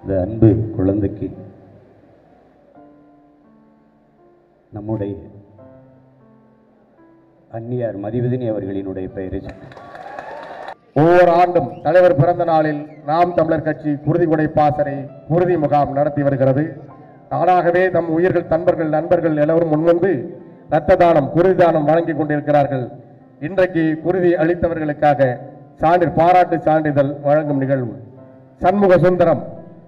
இந்த அன்பு குழந்தைக்கு நம்முடைய அந்நியார் மதிவதினி அவர்களினுடைய பெயரை சொல்லி ஒவ்வொரு ஆண்டும் தலைவர் பிறந்த நாளில் நாம் தமிழர் கட்சி குருதி கொடை பாசறை குருதி முகாம் நடத்தி வருகிறது தானாகவே தம் உயிர்கள் தன்பர்கள் நண்பர்கள் எல்லோரும் முன்வந்து இரத்த தானம் குருதி தானம் வழங்கி கொண்டிருக்கிறார்கள் இன்றைக்கு குருதி அளித்தவர்களுக்காக சான்று பாராட்டு சான்றிதழ் வழங்கும் நிகழ்வு சண்முக சுந்தரம்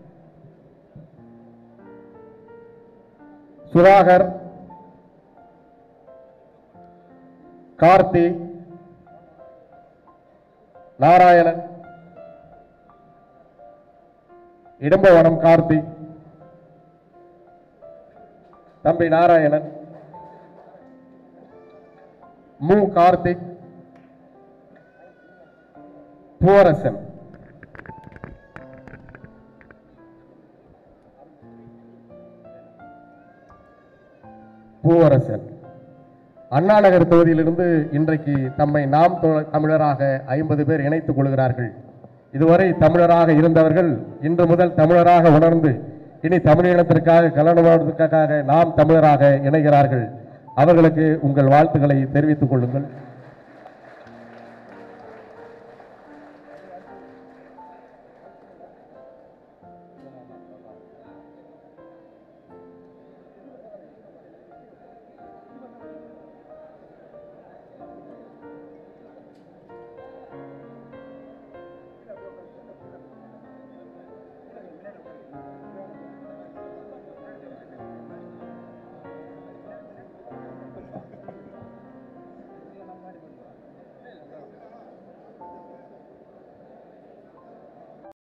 சுதாகர் கார்த்தி நாராயணன் இடம்பவனம் கார்த்தி தம்பி நாராயணன் மு கார்த்திக் பூவரசன் பூவரசன் அண்ணாநகர் தொகுதியிலிருந்து இன்றைக்கு தம்மை நாம் தொ- தமிழராக ஐம்பது பேர் இணைத்துக் கொள்கிறார்கள் இதுவரை தமிழராக இருந்தவர்கள் இன்று முதல் தமிழராக உணர்ந்து இனி தமிழினத்திற்காக கலனத்திற்காக நாம் தமிழராக இணைகிறார்கள் அவர்களுக்கு உங்கள் வாழ்த்துக்களை தெரிவித்துக் கொள்ளுங்கள்